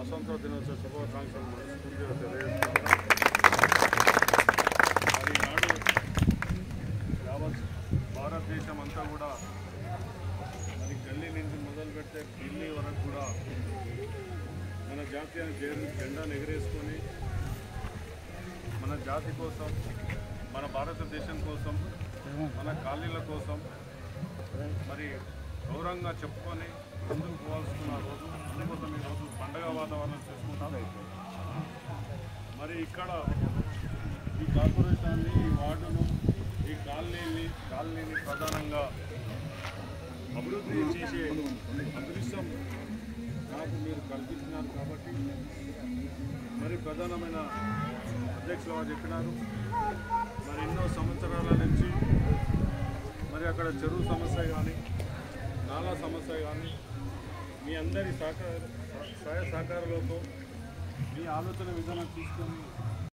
స్వాతంత్ర దినోత్సవ శుభాకాంక్షలు మనస్ఫూర్తిగా తెలియజేస్తున్నాను మరి ఈనాడు యావత్ భారతదేశం అంతా కూడా మరి గల్లీ నుంచి మొదలు పెడితే ఢిల్లీ వరకు కూడా మన జాతీయ జె- జెండాను ఎగరేసుకొని మన జాతి కోసం మన భారతదేశం కోసం మన ఖాళీల కోసం మరి గౌరవంగా చెప్పుకొని ముందుకు పోవాల్సిన రోజు అందుకోసం ఈరోజు పండగ వాతావరణం చేసుకుంటాం మరి ఇక్కడ ఈ కార్పొరేషన్ని ఈ వార్డును ఈ కాలనీని కాలనీని ప్రధానంగా అభివృద్ధి చేసే అదృష్టం నాకు మీరు కల్పించినారు కాబట్టి మరి ప్రధానమైన అధ్యక్షులు వారు చెప్పినారు మరి ఎన్నో సంవత్సరాల నుంచి మరి అక్కడ చెరువు సమస్య కానీ నాలా సమస్య కానీ మీ అందరి సహకార సహాయ సహకారాలతో మీ ఆలోచన విధానం తీసుకొని